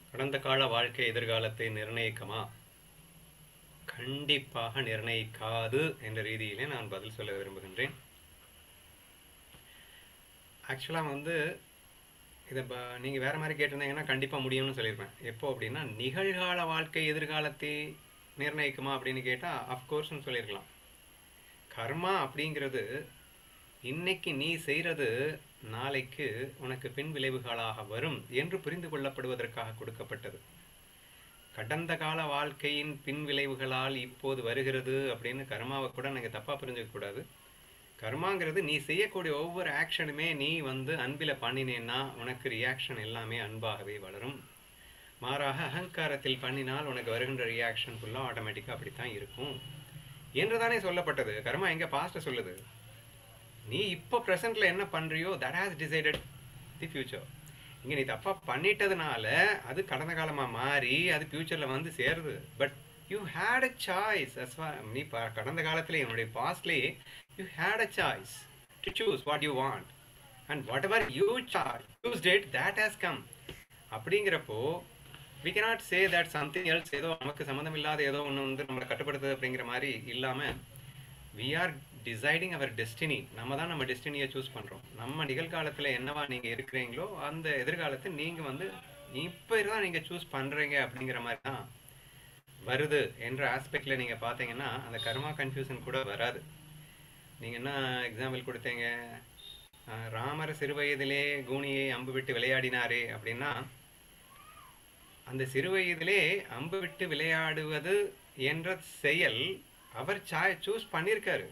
கடந்த கால வாழ்க்கை எதிர்காலத்தை நிர்ணயிக்குமா கண்டிப்பாக நிர்ணயிக்காது என்ற ரீதியிலே நான் பதில் சொல்ல விரும்புகின்றேன் ஆக்சுவலாக வந்து இதை ப நீங்கள் வேறு மாதிரி கேட்டிருந்தீங்கன்னா கண்டிப்பாக முடியும்னு சொல்லியிருப்பேன் எப்போ அப்படின்னா நிகழ்கால வாழ்க்கை எதிர்காலத்தை நிர்ணயிக்குமா அப்படின்னு கேட்டால் அஃப்கோர்ஸ்னு சொல்லியிருக்கலாம் கர்மா அப்படிங்கிறது இன்னைக்கு நீ செய்கிறது நாளைக்கு உனக்கு பின் விளைவுகளாக வரும் என்று புரிந்து கொள்ளப்படுவதற்காக கொடுக்கப்பட்டது கடந்த கால வாழ்க்கையின் பின் விளைவுகளால் இப்போது வருகிறது அப்படின்னு கர்மாவை கூட நீங்கள் தப்பாக புரிஞ்சுக்க கூடாது கர்மாங்கிறது நீ செய்யக்கூடிய ஒவ்வொரு ஆக்ஷனுமே நீ வந்து அன்பில் பண்ணினேன்னா உனக்கு ரியாக்ஷன் எல்லாமே அன்பாகவே வளரும் மாறாக அகங்காரத்தில் பண்ணினால் உனக்கு வருகின்ற ரியாக்ஷன் ஃபுல்லாக ஆட்டோமேட்டிக்காக அப்படித்தான் இருக்கும் என்று தானே சொல்லப்பட்டது கர்மா எங்கே பாஸ்ட்டை சொல்லுது நீ இப்போ ப்ரெசென்ட்ல என்ன பண்றியோ that has decided the future இங்கே நீ தப்பாக பண்ணிட்டதுனால அது கடந்த காலமாக மாறி அது ஃப்யூச்சரில் வந்து சேருது but you had a choice as நீ ப கடந்த காலத்தில் என்னுடைய பாஸ்ட்லேயே you had a choice to choose what you want and what ever you sir choose that that has come அப்படிங்கிறப்போ we cannot say that something else ஏதோ நமக்கு சம்மந்தம் இல்லாத ஏதோ ஒன்று வந்து நம்மளை கட்டுப்படுத்துது அப்படிங்கிற மாதிரி இல்லாமல் we are deciding our destiny நம்ம தான் நம்ம டெஸ்டினியை சூஸ் பண்ணுறோம் நம்ம நிகழ்காலத்தில் என்னவா நீங்கள் இருக்கிறீங்களோ அந்த எதிர்காலத்தை நீங்கள் வந்து இப்போ தான் நீங்கள் சூஸ் பண்ணுறீங்க அப்படிங்கிற மாதிரி தான் வருது என்ற ஆஸ்பெக்டில் நீங்கள் பார்த்தீங்கன்னா அந்த கர்மா கன்ஃபியூஷன் கூட வராது நீங்கள் என்ன எக்ஸாம்பிள் கொடுத்தீங்க அஹ், ராமர் சிறுவயதிலே கூனியை அம்பு விட்டு விளையாடினாரே அப்படின்னா அந்த சிறுவயதிலே அம்பு விட்டு விளையாடுவது என்ற செயல் அவர் சாய் சூஸ் பண்ணியிருக்காரு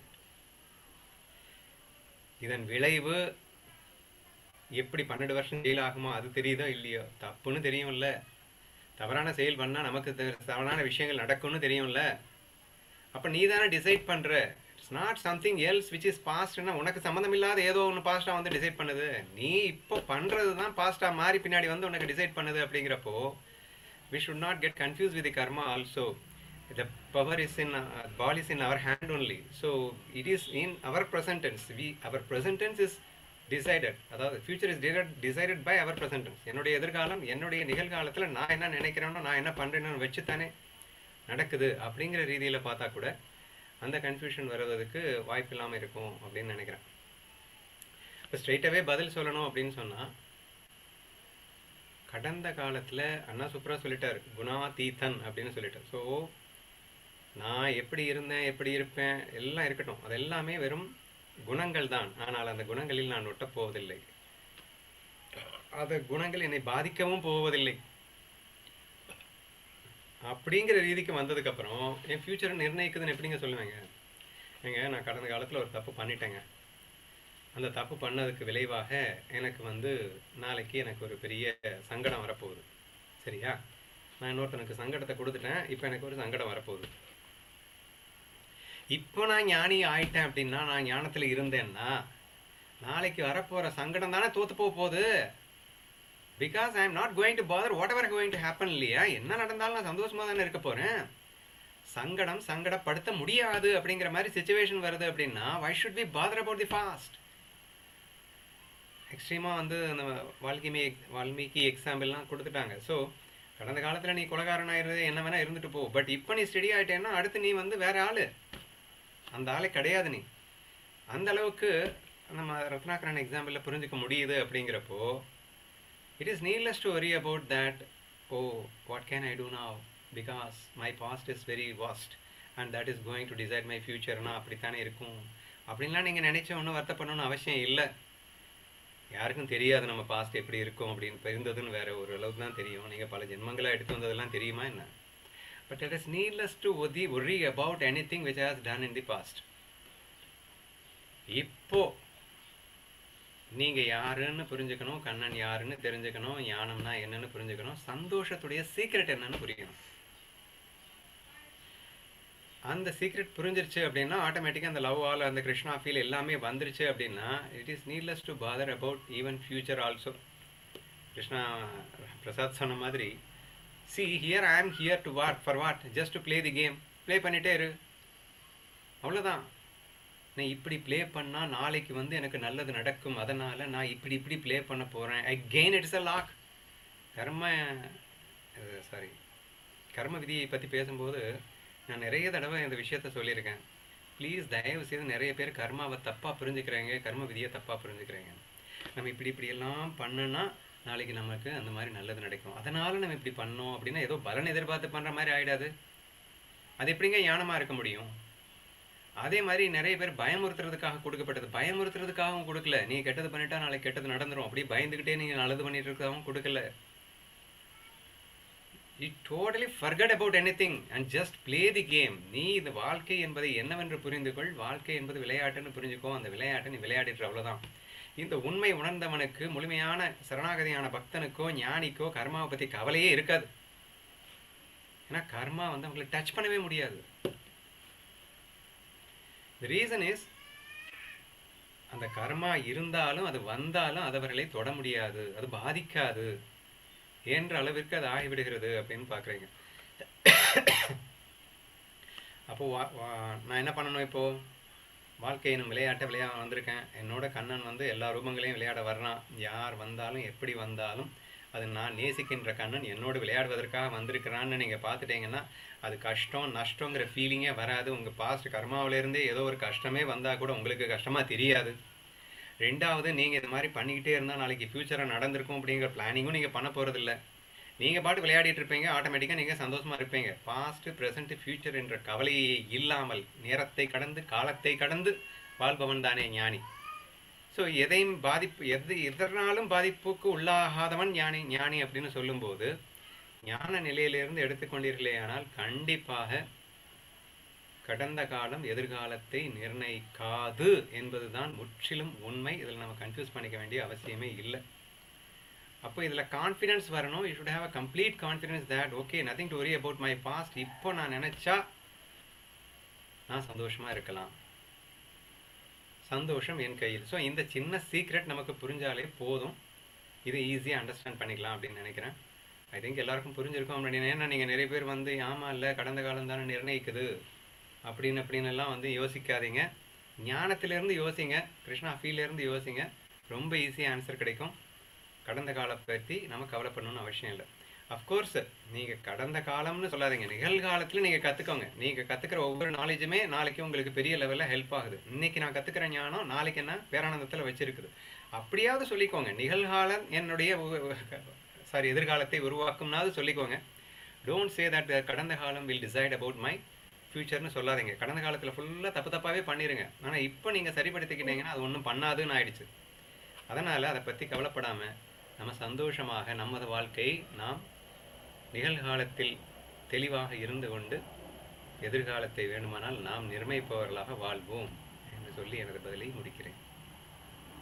இதன் விளைவு எப்படி பன்னெண்டு வருஷம் ஜெயில் ஆகுமோ அது தெரியுதோ இல்லையோ தப்புன்னு தெரியும்ல தவறான செயல் பண்ணால் நமக்கு தெ- தவறான விஷயங்கள் நடக்கும்னு தெரியும்ல அப்போ நீ தானே டிசைட் பண்ணுற it's not something else which is பாஸ்ட்னா உனக்கு சம்மந்தம் இல்லாத ஏதோ ஒன்று பாஸ்ட்டாக வந்து டிசைட் பண்ணுது நீ இப்போ பண்ணுறது தான் பாஸ்ட்டாக மாறி பின்னாடி வந்து உனக்கு டிசைட் பண்ணுது அப்படிங்கிறப்போ we should not get confused with the karma also the power is in uh, ball is in our hand only so it is in our present tense we our present tense is decided அதாவது future is decided decided by our present tense என்னுடைய எதிர்காலம் என்னுடைய நிகழ்காலத்தில் நான் என்ன நினைக்கிறேனோ நான் என்ன பண்ணுறேன்னு வச்சு தானே நடக்குது அப்படிங்கிற ரீதியில் பார்த்தா கூட அந்த கன்ஃபியூஷன் வர்றதுக்கு வாய்ப்பு இல்லாமல் இருக்கும் அப்படின்னு நினைக்கிறேன் இப்போ ஸ்ட்ரெயிட்டாகவே பதில் சொல்லணும் அப்படின்னு சொன்னால் கடந்த காலத்தில் அண்ணா சூப்பராக சொல்லிட்டார் குணாதீதன் அப்படின்னு சொல்லிட்டார் ஸோ நான் எப்படி இருந்தேன் எப்படி இருப்பேன் எல்லாம் இருக்கட்டும் அது எல்லாமே வெறும் குணங்கள் தான் ஆனால் அந்த குணங்களில் நான் ஒட்டப் போவதில்லை அந்த குணங்கள் என்னை பாதிக்கவும் போவதில்லை அப்படிங்கிற ரீதிக்கு வந்ததுக்கப்புறம் என் ஃப்யூச்சரை நிர்ணயிக்குதுன்னு எப்படிங்க சொல்லுவேங்க ஏங்க நான் கடந்த காலத்தில் ஒரு தப்பு பண்ணிட்டேங்க அந்த தப்பு பண்ணதுக்கு விளைவாக எனக்கு வந்து நாளைக்கு எனக்கு ஒரு பெரிய சங்கடம் வரப்போகுது சரியா நான் இன்னொருத்தனுக்கு சங்கடத்தை கொடுத்துட்டேன் இப்போ எனக்கு ஒரு சங்கடம் வரப்போகுது இப்போ நான் ஞானி ஆயிட்டேன் அப்படின்னா நான் ஞானத்தில் இருந்தேன்னா நாளைக்கு வரப்போகிற சங்கடம் தானே தோத்து போக போகுது because I am not going to bother what ever going to happen இல்லையா என்ன நடந்தாலும் நான் சந்தோஷமாக தானே இருக்க போகிறேன் சங்கடம் சங்கடப்படுத்த முடியாது அப்படிங்கிற மாதிரி சுச்சுவேஷன் வருது அப்படின்னா why should be bother about the past எக்ஸ்ட்ரீமாக வந்து அந்த வால்மீகி வால்மீகி எக்ஸாம்பிள்லாம் கொடுத்துட்டாங்க ஸோ கடந்த காலத்தில் நீ கொலகாரன் ஆயிடுறது என்ன வேணால் இருந்துட்டு போ பட் இப்போ நீ ஸ்டடி ஆகிட்டேன்னா அடுத்து நீ வந்து வேற ஆள் அந்த ஆளே கிடையாது நீ அந்த அளவுக்கு நம்ம ரத்னாகரன் எக்ஸாம்பிளில் புரிஞ்சுக்க முடியுது அப்படிங்கிறப்போ it is needless to worry about that oh what can I do now because my past is very vast and that is going to decide my ஃபியூச்சர்னா அப்படித்தானே இருக்கும் அப்படின்லாம் நீங்கள் நினச்ச ஒன்றும் வருத்தப்படணும்னு அவசியம் இல்லை யாருக்கும் தெரியாது நம்ம பாஸ்ட் எப்படி இருக்கும் அப்படின்னு இப்ப இருந்ததுன்னு வேற ஒரு அளவுக்கு தான் தெரியும் நீங்கள் பல ஜென்மங்களாக எடுத்து வந்ததெல்லாம் தெரியுமா என்ன but it is needless to ஒதி worry about anything which has done in the past இப்போ நீங்க யாருன்னு புரிஞ்சுக்கணும் கண்ணன் யாருன்னு தெரிஞ்சுக்கணும் ஞானம்னா என்னன்னு புரிஞ்சுக்கணும் சந்தோஷத்துடைய சீக்ரெட் என்னன்னு புரியணும் அந்த சீக்ரெட் புரிஞ்சிருச்சு அப்படின்னா ஆட்டோமேட்டிக்காக அந்த லவ் ஆல் அந்த கிருஷ்ணா ஃபீல் எல்லாமே வந்துருச்சு அப்படின்னா it is needless to bother about even future also Krishna Prasad சொன்ன மாதிரி see here I am here to what for what just to play the game play பண்ணிட்டே இரு அவ்வளோதான் நான் இப்படி ப்ளே பண்ணால் நாளைக்கு வந்து எனக்கு நல்லது நடக்கும் அதனால் நான் இப்படி இப்படி ப்ளே பண்ண போகிறேன் again it's a luck karma sorry கர்ம விதியை பற்றி பேசும்போது நான் நிறைய தடவை இந்த விஷயத்த சொல்லியிருக்கேன் ப்ளீஸ் தயவு செய்து நிறைய பேர் கர்மாவை தப்பாக புரிஞ்சுக்கிறாங்க கர்ம விதியை தப்பாக புரிஞ்சுக்கிறாங்க நம்ம இப்படி இப்படி எல்லாம் பண்ணனா நாளைக்கு நமக்கு அந்த மாதிரி நல்லது நடக்கும் அதனால நம்ம இப்படி பண்ணோம் அப்படின்னா ஏதோ பலன் எதிர்பார்த்து பண்ணுற மாதிரி ஆயிடாது அது எப்படிங்க ஞானமாக இருக்க முடியும் அதே மாதிரி நிறைய பேர் பயமுறுத்துறதுக்காக கொடுக்கப்பட்டது பயமுறுத்துறதுக்காகவும் கொடுக்கல நீ கெட்டது பண்ணிட்டா நாளைக்கு கெட்டது நடந்துரும் அப்படியே பயந்துக்கிட்டே நீங்க நல்லது பண்ணிட்டு இருக்கவும் கொடுக்கல you totally forget about anything and just play the game நீ இந்த வாழ்க்கை என்பதை என்னவென்று புரிந்து கொள் வாழ்க்கை என்பது விளையாட்டுன்னு புரிஞ்சுக்கோ அந்த விளையாட்டை நீ விளையாடிட்டு அவ்வளவுதான் இந்த உண்மை உணர்ந்தவனுக்கு முழுமையான சரணாகதியான பக்தனுக்கோ ஞானிக்கோ கர்மாவை பத்தி கவலையே இருக்காது ஏன்னா கர்மா வந்து அவங்களை டச் பண்ணவே முடியாது the ரீசன் இஸ் அந்த கர்மா இருந்தாலும் அது வந்தாலும் அது அவர்களை தொட முடியாது அது பாதிக்காது என்ற அளவிற்கு அது ஆகிவிடுகிறது அப்படின்னு பார்க்குறீங்க அப்போ வா- வா- நான் என்ன பண்ணணும் இப்போ வாழ்க்கை எனும் விளையாட்டை விளையாட வந்திருக்கேன் என்னோட கண்ணன் வந்து எல்லா ரூபங்களையும் விளையாட வர்றான் யார் வந்தாலும் எப்படி வந்தாலும் அது நான் நேசிக்கின்ற கண்ணன் என்னோடு விளையாடுவதற்காக வந்திருக்கிறான்னு நீங்கள் பார்த்துட்டீங்கன்னா அது கஷ்டம் நஷ்டங்கிற ஃபீலிங்கே வராது உங்கள் பாஸ்ட் கர்மாவிலேருந்தே ஏதோ ஒரு கஷ்டமே வந்தால் கூட உங்களுக்கு கஷ்டமாக தெரியாது ரெண்டாவது நீங்கள் இது மாதிரி பண்ணிக்கிட்டே இருந்தால் நாளைக்கு ஃப்யூச்சராக நடந்திருக்கும் அப்படிங்கிற பிளானிங்கும் நீங்கள் பண்ண போகிறதில்ல நீங்கள் பாட்டு விளையாடிட்டு இருப்பீங்க ஆட்டோமேட்டிக்காக நீங்கள் சந்தோஷமாக இருப்பீங்க பாஸ்ட் ப்ரெசன்ட் ஃப்யூச்சர் என்ற கவலையே இல்லாமல் நேரத்தை கடந்து காலத்தை கடந்து வாழ்பவன் தானே ஞானி ஸோ எதையும் பாதிப்பு எது எதனாலும் பாதிப்புக்கு உள்ளாகாதவன் ஞானி ஞானி அப்படின்னு சொல்லும்போது ஞான நிலையிலிருந்து எடுத்துக்கொண்டீர்களே ஆனால் கண்டிப்பாக கடந்த காலம் எதிர்காலத்தை நிர்ணயிக்காது என்பதுதான் முற்றிலும் உண்மை இதில் நம்ம கன்ஃபியூஸ் பண்ணிக்க வேண்டிய அவசியமே இல்லை அப்போ இதில் கான்ஃபிடன்ஸ் வரணும் you should have a complete confidence that okay nothing to worry about my past இப்போ நான் நினச்சா நான் சந்தோஷமாக இருக்கலாம் சந்தோஷம் என் கையில் ஸோ இந்த சின்ன சீக்ரெட் நமக்கு புரிஞ்சாலே போதும் இதை ஈஸியாக அண்டர்ஸ்டாண்ட் பண்ணிக்கலாம் அப்படின்னு நினைக்கிறேன் ஐ திங்க் எல்லாருக்கும் புரிஞ்சிருக்கும் அப்படின்னு ஏன்னா நீங்கள் நிறைய பேர் வந்து ஆமாம் இல்லை கடந்த காலம் தானே நிர்ணயிக்குது அப்படின்னு அப்படின்னு எல்லாம் வந்து யோசிக்காதீங்க ஞானத்திலேருந்து யோசிங்க கிருஷ்ணா ஃபீல்லேருந்து யோசிங்க ரொம்ப ஈஸியாக ஆன்சர் கிடைக்கும் கடந்த காலம் பற்றி நம்ம கவலைப்படணும்னு அவசியம் இல்லை அஃப்கோர்ஸ் நீங்கள் கடந்த காலம்னு சொல்லாதீங்க நிகழ்காலத்தில் நீங்கள் கற்றுக்கோங்க நீங்கள் கற்றுக்கிற ஒவ்வொரு நாலேஜுமே நாளைக்கு உங்களுக்கு பெரிய லெவலில் ஹெல்ப் ஆகுது இன்னைக்கு நான் கற்றுக்கிற ஞானம் நாளைக்கு என்ன பேரானந்தத்தில் வச்சிருக்குது அப்படியாவது சொல்லிக்கோங்க நிகழ்காலம் என்னுடைய சாரி எதிர்காலத்தை உருவாக்கும்னாவது சொல்லிக்கோங்க டோன்ட் சே தட் கடந்த காலம் வில் டிசைட் அபவுட் மை ஃப்யூச்சர்னு சொல்லாதீங்க கடந்த காலத்தில் ஃபுல்லாக தப்பு தப்பாகவே பண்ணிடுங்க ஆனால் இப்போ நீங்கள் சரிப்படுத்திக்கிட்டீங்கன்னா அது ஒன்றும் பண்ணாதுன்னு ஆயிடுச்சு அதனால் அதை பற்றி கவலைப்படாமல் நம்ம சந்தோஷமாக நமது வாழ்க்கையை நாம் நிகழ்காலத்தில் தெளிவாக இருந்து கொண்டு எதிர்காலத்தை வேண்டுமானால் நாம் நிர்ணயிப்பவர்களாக வாழ்வோம் என்று சொல்லி எனது பதிலை முடிக்கிறேன்